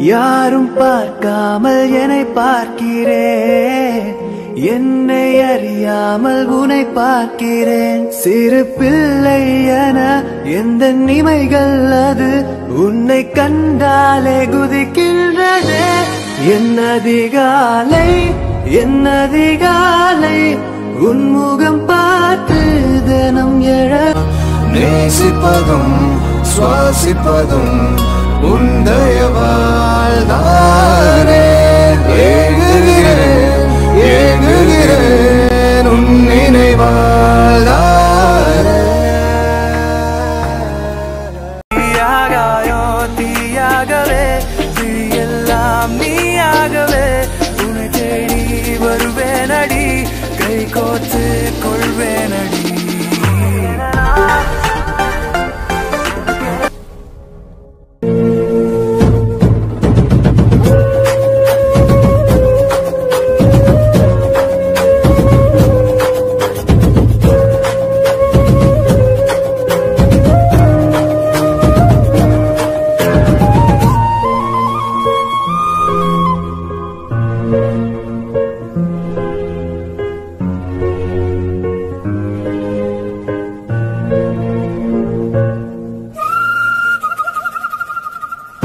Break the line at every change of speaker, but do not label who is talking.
யாரும் பார்க்காமல் என்னை பார்க்கிறேன் என்னை அறியாமல் உன்னை பார்க்கிறேன் சிறு பிள்ளை என எந்த நிமைகள் அது உன்னை கண்டாலே குதிக்கின்றதே என் அதிகாலை என் அதிகாலை உன்முகம் பார்த்து தினம் எழ
நேசிப்பதும் சுவாசிப்பதும் உந்தயவால் தானே ஏங்குகிறேன் ஏங்குகிறேன் உன் நினைவால் தானே
தீயாகாயோ தீயாகவே தீயெல்லாம் நீயாகவே உன்னை தேடி வருவேனடி கை கோத்து கொள்வேனடி